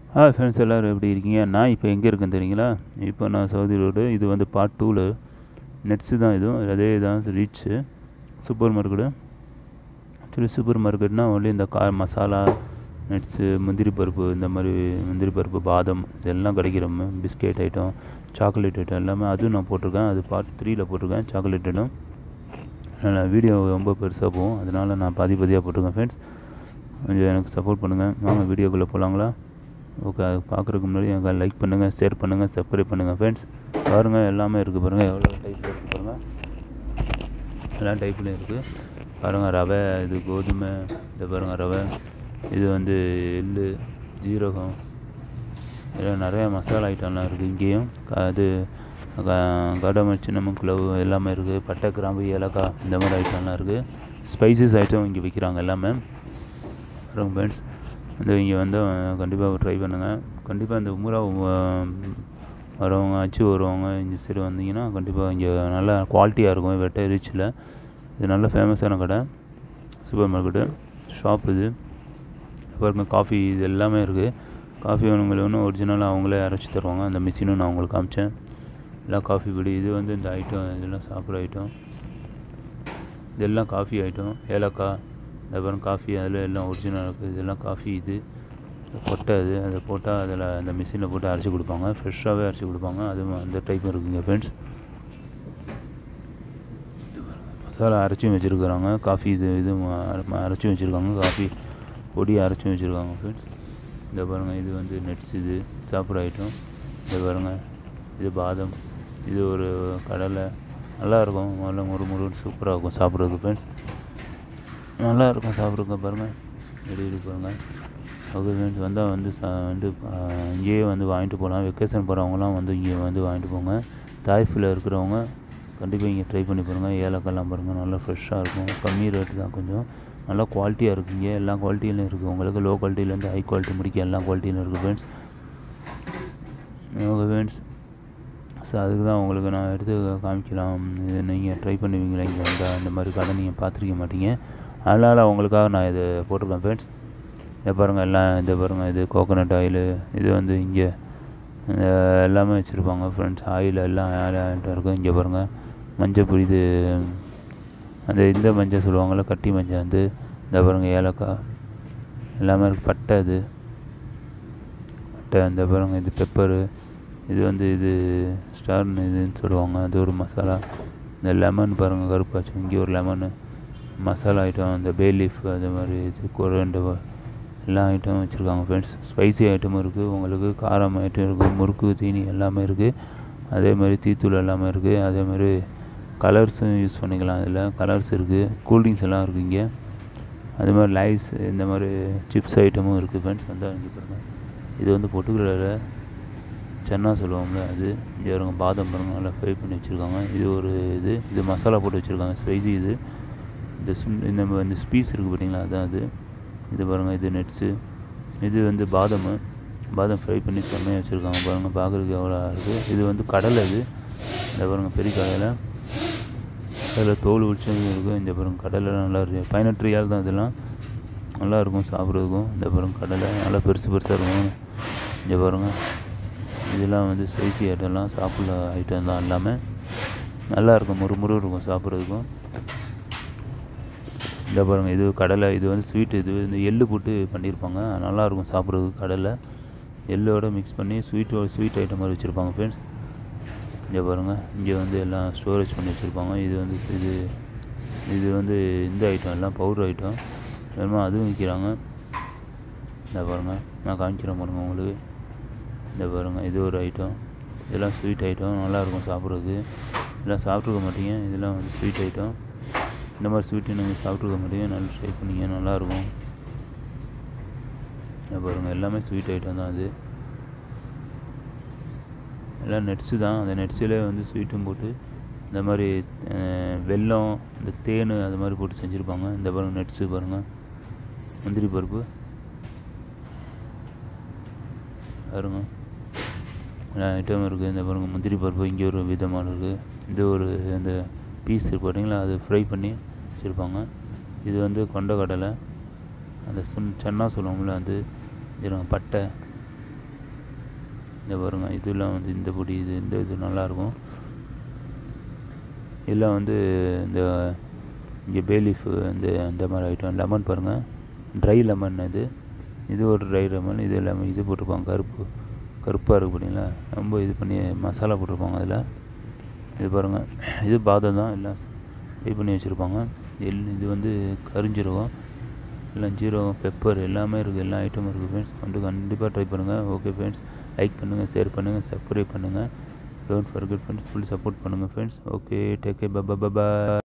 hi friends எல்லோரும் எப்படி இருக்கீங்க நான் இப்போ எங்கே இருக்கேன்னு தெரியுங்களா இப்போ நான் சவுதி ரோடு இது வந்து பார்ட் டூவில் நெட்ஸு தான் இதுவும் அதே தான் reach super market actually super மார்க்கெட்னால் ஒன்லி இந்த கா மசாலா நட்ஸு முந்திரி பருப்பு இந்த மாதிரி முந்திரி பருப்பு பாதம் இதெல்லாம் கிடைக்கிற பிஸ்கெட் ஐட்டம் சாக்லேட் ஐட்டம் எல்லாமே அதுவும் நான் போட்டிருக்கேன் அது பார்ட் த்ரீயில் போட்டிருக்கேன் சாக்லேட் ஐட்டம் அதனால் வீடியோ ரொம்ப பெருசாக போகும் அதனால் நான் பாதி பாதியாக போட்டிருக்கேன் ஃப்ரெண்ட்ஸ் கொஞ்சம் எனக்கு சப்போர்ட் பண்ணுங்கள் வாங்க வீடியோக்குள்ளே போகலாங்களா ஓகே அது பார்க்குறதுக்கு முன்னாடி எனக்கு லைக் பண்ணுங்கள் ஷேர் பண்ணுங்கள் சப்ஸ்கிரைப் பண்ணுங்கள் ஃப்ரெண்ட்ஸ் பாருங்கள் எல்லாமே இருக்குது பாருங்கள் எவ்வளோ டைப்பில் இருக்குது பாருங்கள் எல்லா டைப்லேயும் இருக்குது பாருங்கள் ரவை இது கோதுமை இது பாருங்கள் ரவை இது வந்து எள்ளு ஜீரகம் இதெல்லாம் நிறைய மசாலா ஐட்டம்லாம் இருக்குது இங்கேயும் க- இது கடமை சின்னமன் குலவு எல்லாமே இருக்குது பட்டை கிராம்பு ஏலக்காய் இந்த மாதிரி ஐட்டம்லாம் இருக்குது ஸ்பைசஸ் ஐட்டம் இங்கே விற்கிறாங்க எல்லாமே பாருங்க ஃப்ரெண்ட்ஸ் வந்து இங்கே வந்து கண்டிப்பாக ட்ரை பண்ணுங்கள் கண்டிப்பாக இந்த உம்ரா அஹ், வரவங்க அச்சு வருவாங்க இந்த சைடு வந்தீங்கன்னா கண்டிப்பாக இங்கே நல்லா குவாலிட்டியாக இருக்கும் வெட்டை ரிச்சில் இது நல்ல ஃபேமஸான கடை சூப்பர் மார்க்கெட்டு ஷாப் இது பாருங்க காஃபி இது எல்லாமே இருக்குது காஃபி வேணுங்களை ஒன்று ஒரிஜினலாக அவங்களே அரைச்சி தருவாங்க அந்த மிஷினும் நான் உங்களுக்கு காமிச்சேன் எல்லாம் காஃபி பொடி இது வந்து இந்த ஐட்டம் இதெல்லாம் சாப்பிட்ற ஐட்டம் இதெல்லாம் காஃபி ஐட்டம் ஏலக்காய் அப்புறம் காஃபி அதில் எல்லாம் ஒரிஜினல் இருக்குது இதெல்லாம் காஃபி இது இந்த கொட்டை அது அதை போட்டால் அதில் அந்த மிஷினில் போட்டு அரைச்சி கொடுப்பாங்க ஃப்ரெஷ்ஷாகவே அரைச்சி கொடுப்பாங்க அது அந்த டைப்பும் இருக்குங்க ஃப்ரெண்ட்ஸ் மசாலா அரைச்சும் வச்சுருக்குறாங்க காஃபி இது இது ம- அரைச்சும் வச்சுருக்காங்க காஃபி பொடி அரைச்சும் வச்சுருக்காங்க ஃப்ரெண்ட்ஸ் இந்த பாருங்கள் இது வந்து நட்ஸ் இது சாப்பிட்ற ஐட்டம் இந்த பாருங்கள் இது பாதம் இது ஒரு கடலை நல்லா இருக்கும் நல்லா முறு முருன்னு சூப்பராக இருக்கும் சாப்பிட்றதுக்கு ஃப்ரெண்ட்ஸ் நல்லா இருக்கும் சாப்பிட்றதுக்கு பாருங்கள் எப்படி இருக்கு பாருங்கள் ஓகே ஃப்ரெண்ட்ஸ் வந்தால் வந்து சா வந்து ஆஹ், இங்கேயே வந்து வாங்கிட்டு போகலாம் வெக்கேஷன் போகிறவங்களாம் வந்து இங்கே வந்து வாங்கிட்டு போங்க தாய்ஃபில் இருக்கிறவங்க கண்டிப்பாக இங்கே ட்ரை பண்ணி பாருங்கள் ஏலக்காய்லாம் பாருங்கள் நல்லா ஃப்ரெஷ்ஷாக இருக்கும் கம்மி ரேட்டு தான் கொஞ்சம் நல்லா குவாலிட்டியாக இருக்குது இங்கே எல்லா குவாலிட்டியிலும் இருக்குது உங்களுக்கு லோ குவாலிட்டியிலேருந்து ஹை குவாலிட்டி முடிக்க எல்லா குவாலிட்டியிலும் இருக்குது ஃப்ரெண்ட்ஸ் ஓகே ஃப்ரெண்ட்ஸ் ஸோ அதுக்கு தான் உங்களுக்கு நான் எடுத்து காமிக்கலாம் இது நீங்கள் ட்ரை பண்ணுவீங்களா இங்கே வந்தால் இந்த மாதிரி கடை நீங்கள் பார்த்துருக்க மாட்டீங்க அதனால் உங்களுக்காக நான் இது போட்டிருக்கேன் ஃப்ரெண்ட்ஸ் இதை பாருங்கள் எல்லாம் இது பாருங்கள் இது கோகோனட் ஆயிலு இது வந்து இங்கே எல்லாமே வச்சுருப்பாங்க ஃப்ரெண்ட்ஸ் ஆயில் எல்லாம் ஆயில் இருக்கும் இங்கே பாருங்கள் மஞ்சள் பொடி இது அந்த இந்த மஞ்சள் சொல்லுவாங்கள்ல கட்டி மஞ்சள் வந்து இந்த பாருங்கள் ஏலக்காய் எல்லாமே இருக்குது பட்டை இது பட்டை இந்த பாருங்கள் இது பெப்பரு இது வந்து இது ஸ்டார்னு இதுன்னு சொல்லுவாங்க அது ஒரு மசாலா இந்த லெமன் பாருங்கள் கருப்பாச்சு இங்கே ஒரு லெமனு மசாலா ஐட்டம் இந்த பே லீஃப் அது மாதிரி இது கொரண்டு எல்லா ஐட்டமும் வச்சுருக்காங்க ஃப்ரெண்ட்ஸ் ஸ்பைசி ஐட்டமும் இருக்குது உங்களுக்கு காரம் ஐட்டம் இருக்குது முறுக்கு தீனி எல்லாமே இருக்குது அதே மாதிரி டீத்தூள் எல்லாமே இருக்குது அதே மாதிரி கலர்ஸும் யூஸ் பண்ணிக்கலாம் அதில் கலர்ஸ் இருக்குது கூல்ட்ரிங்க்ஸ் எல்லாம் இருக்குது இங்கே அதே மாதிரி லைஸ் இந்த மாதிரி சிப்ஸ் ஐட்டமும் இருக்குது ஃப்ரெண்ட்ஸ் வந்தால் இங்கே பாருங்கள் இது வந்து பொட்டுக்கடலை சென்னா சொல்லுவோம்ல அது இங்கே பாருங்க பாதாம் பாருங்க நல்லா ஃப்ரை பண்ணி வச்சுருக்காங்க இது ஒரு இது இது மசாலா போட்டு வச்சுருக்காங்க ஸ்பைசி இது இந்த சுண் இந்த ம- இந்த ஸ்பீஸ் இருக்குது பார்த்தீங்களா அதான் அது இது பாருங்கள் இது நட்ஸு இது வந்து பாதாம் பாதாம் ஃப்ரை பண்ணி செம்மையாக வச்சுருக்காங்க பாருங்கள் பார்க்குறதுக்கு எவ்வளோ இருக்குது இது வந்து கடலை இது இந்த பாருங்கள் பெரிய கடலை அதில் தோல் உரிச்சும் இருக்குது இந்த பாருங்க கடலை நல்லா இருக்குது பதினெட்டு ரியால் தான் இதெல்லாம் நல்லா இருக்கும் சாப்பிட்றதுக்கும் இந்த பாருங்க கடலை நல்லா பெருசு பெருசாக இருக்கும் இங்கே பாருங்கள் இதெல்லாம் வந்து ஸ்பைசி ஐட்டம்லாம் சாப்பிட்ற ஐட்டம் தான் எல்லாமே நல்லா இருக்கும் முறு முறு இருக்கும் சாப்பிட்றதுக்கும் இந்த பாருங்கள் இது கடலை இது வந்து ஸ்வீட் இது வந்து எள்ளு போட்டு பண்ணியிருப்பாங்க நல்லா இருக்கும் சாப்பிட்றதுக்கு கடலை எள்ளோட மிக்ஸ் பண்ணி ஸ்வீட்டோ ஸ்வீட் ஐட்டம் மாதிரி வச்சுருப்பாங்க ஃப்ரெண்ட்ஸ் இங்கே பாருங்கள் இங்கே வந்து எல்லாம் ஸ்டோரேஜ் பண்ணி வச்சுருப்பாங்க இது வந்து இது இது வந்து இந்த ஐட்டம் எல்லாம் பவுடர் ஐட்டம் வேணுமா அதுவும் விற்கிறாங்க இந்த பாருங்கள் நான் காமிக்கிறேன் பாருங்கள் உங்களுக்கு இந்த பாருங்கள் இது ஒரு ஐட்டம் இதெல்லாம் ஸ்வீட் ஐட்டம் நல்லாயிருக்கும் சாப்பிட்றதுக்கு இதெல்லாம் சாப்பிட்ருக்க மாட்டீங்க இதெல்லாம் வந்து ஸ்வீட் ஐட்டம் இந்த மாதிரி ஸ்வீட்டு நீங்கள் சாப்பிட்ருக்க மாட்டீங்க நல்லா ட்ரை பண்ணீங்க நல்லாயிருக்கும் இதை பாருங்கள் எல்லாமே ஸ்வீட் ஐட்டம் தான் அது எல்லாம் நெட்ஸு தான் அந்த நெட்ஸிலே வந்து ஸ்வீட்டும் போட்டு இந்த மாதிரி அஹ், வெல்லம் இந்த தேன் அது மாதிரி போட்டு செஞ்சுருப்பாங்க இந்த பாருங்கள் நெட்ஸு பாருங்கள் முந்திரி பருப்பு பாருங்க எல்லா ஐட்டம் இருக்குது இந்த பாருங்கள் முந்திரி பருப்பு இங்கே ஒரு விதமான இருக்குது இது ஒரு இந்த பீஸ் பார்த்தீங்களா அது ஃப்ரை பண்ணி வச்சுருப்பாங்க இது வந்து கொண்ட கடலை அந்த சுன் சென்னா சொல்லுவோம்ல அது இது பட்டை இந்த பாருங்க இதெல்லாம் வந்து இந்த பொடி இது இந்த இது நல்லாயிருக்கும் இதெல்லாம் வந்து இந்த இங்கே பேலீஃபு இந்த இந்த மாதிரி ஐட்டம் லெமன் பாருங்கள் ட்ரை லெமன் இது இது ஒரு ட்ரை லெமன் இது எல்லாமே இது போட்டிருப்பாங்க கருப்பு கருப்பாக இருக்குது பார்த்தீங்களா ரொம்ப இது பண்ணி மசாலா போட்டிருப்பாங்க அதில் இது பாருங்கள் இது பாதம் தான் எல்லாம் ஃப்ரை பண்ணி வச்சுருப்பாங்க எல் இது வந்து கரிஞ்சீரகம் எல்லாம் ஜீரகம் பெப்பர் எல்லாமே இருக்குது எல்லா ஐட்டமும் இருக்குது ஃப்ரெண்ட்ஸ் வந்து கண்டிப்பாக ட்ரை பண்ணுங்கள் ஓகே ஃப்ரெண்ட்ஸ் லைக் பண்ணுங்கள் ஷேர் பண்ணுங்கள் சப்ஸ்கிரைப் பண்ணுங்கள் don't forget friends full support பண்ணுங்கள் ஃப்ரெண்ட்ஸ் ஓகே டேக் கே பபா பபா